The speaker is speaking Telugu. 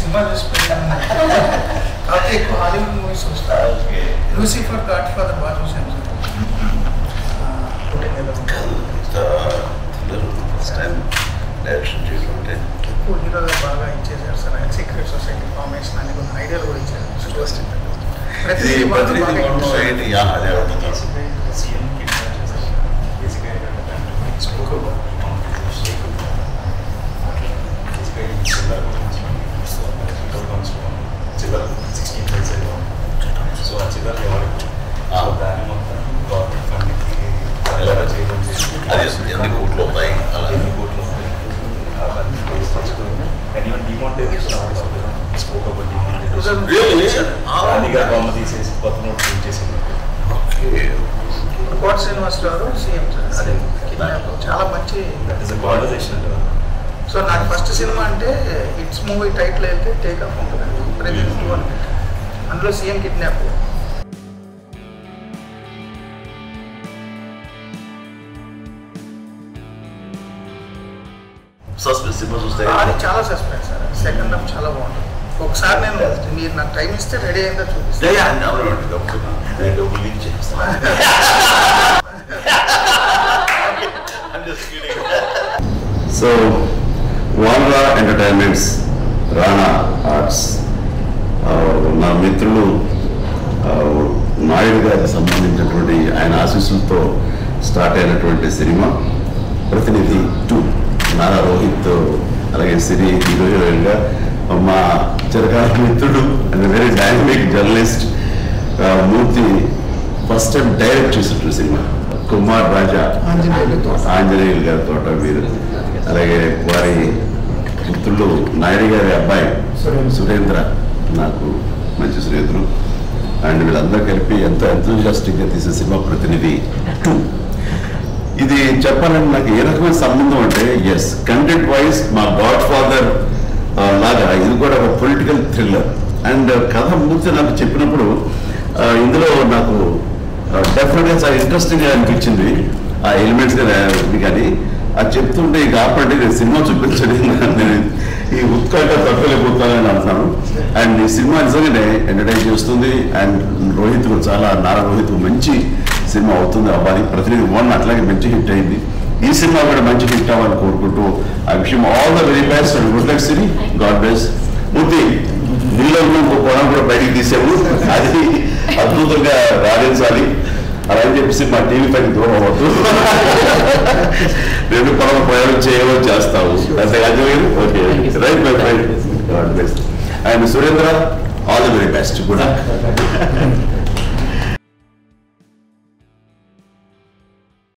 సినిమా చూసి పెరిగాను కాకపోతే ఎక్కువ హాలీవుడ్ మూవీస్ చూస్తాను ఓకే లూసిఫర్ గాడ్ ఫాదర్ బాగా చూశాను సార్ ఫస్ట్ టైం డైరెక్షన్ చేయడం ఎక్కువ హీరోగా బాగా ఇచ్చేసారు సార్ ఆయన సీక్రెట్ సొసైటీ ఫార్మేషన్ అని కొన్ని ఐడియాలు కూడా ఇచ్చారు ప్రతి ఇది సినిమాలో ప్రతినిధి బాగా గవర్నమెంట్ సొసైటీ యా అదే అవుతుంది సీఎం కిడ్నాప్ చేశారు బేసిక్గా ఏంటంటే స్పోక్ అబౌట్ షేక్ బేసిక్గా ఈ చిల్లర గురించి సో చిల్లర సిక్స్టీన్ డేస్ సో ఆ చిల్లర ఎవరికి సో దాన్ని మొత్తం గవర్నమెంట్ ఫండ్కి ఎలా చేయడం చేసి అది ఎన్ని కోట్లు అవుతాయి అలా ఎన్ని కోట్లు అవుతాయి అవన్నీ బేస్ చేసుకొని and even demonetization of spoke about demonetization Really? ఖాళీగా బొమ్మ తీసేసి కొత్త నోట్ ప్రింట్ చేసి okay Kota Srinivas garu CM sir అది kidnap. చాలా మంచి that is a conversation so నాకు ఫస్ట్ సినిమా అంటే ఇట్స్ మూవీ టైటిల్ అయితే టేక్ ఆఫ్ ఉంటుందండి ప్రతి టూ అని అందులో సీఎం కిడ్నాప్ సస్పెన్స్ సినిమా చూస్తే అది చాలా సస్పెన్స్ సార్ సెకండ్ హాఫ్ చాలా బాగుంటుంది ఒకసారి నేను మీరు నాకు టైం ఇస్తే రెడీ అయిందో చూపిస్తాను యా, యా, అవునండి, తప్పకుండా. నేను డబ్బులు లీక్ చేస్తాను I'm just kidding. సో వాల్రా ఎంటర్టైన్మెంట్స్ రాణా ఆర్ట్స్ ఆ, నా మిత్రులు ఆ, నాయుడు గారికి సంబంధించినటువంటి ఆయన ఆశీస్సులతో స్టార్ట్ అయినటువంటి సినిమా ప్రతినిధి టూ నారా రోహిత్ అలాగే సిరి హీరో హీరోయిన్గా మా చిరకాల మిత్రుడు and very dynamic journalist Murthy first time direct చేసినటువంటి సినిమా కుమార్ రాజా ఆంజనేయులతో. ఆంజనేయులు గారి తోట మీరు అలాగే వారి పుత్రులు నాయుడు గారి అబ్బాయి సురేంద్ర నాకు మంచి స్నేహితులు అండ్ వీళ్ళందరూ కలిపి ఎంతో ఎంతోజాస్టిక్గా తీసే సినిమా ప్రతినిధి టూ ఇది చెప్పాలంటే నాకు ఏ రకమైన సంబంధం అంటే ఎస్ కంటెంట్ వైజ్ మా గాడ్ ఫాదర్ లాగా ఇది కూడా ఒక పొలిటికల్ థ్రిల్లర్ అండ్ కథ పూర్తి నాకు చెప్పినప్పుడు ఆ, ఇందులో నాకు డెఫినెట్గా చాలా ఇంట్రెస్టింగ్గా అనిపించింది ఆ ఎలిమెంట్స్ ఇది కానీ అది చెప్తుంటే ఇక ఆపండి నేను సినిమా చూపించండి నేను ఈ ఉత్కంఠ తప్పలేకపోతానని అంటున్నాను అండ్ ఈ సినిమా నిజంగానే ఎంటర్టైన్ చేస్తుంది అండ్ రోహిత్ చాలా నారా రోహిత్ మంచి సినిమా అవుతుంది అవ్వాలి ప్రతినిధి వన్ అట్లాగే మంచి హిట్ అయింది ఈ సినిమా కూడా మంచి హిట్ అవ్వాలని కోరుకుంటూ ఐ విషయం all the very best and good luck Siri God బెస్ట్ మూర్తి నీలో ఉన్న ఇంకో కోణం కూడా బయటికి తీసాము అది అద్భుతంగా రాణించాలి అలా అని చెప్పేసి మా టీవీ పైకి దూరం అవ్వద్దు రెండు పడవ ప్రయాణం చేయమని చేస్తావు అంతే అర్థమైంది okay right my friend God బెస్ట్ and Surendra all the very best good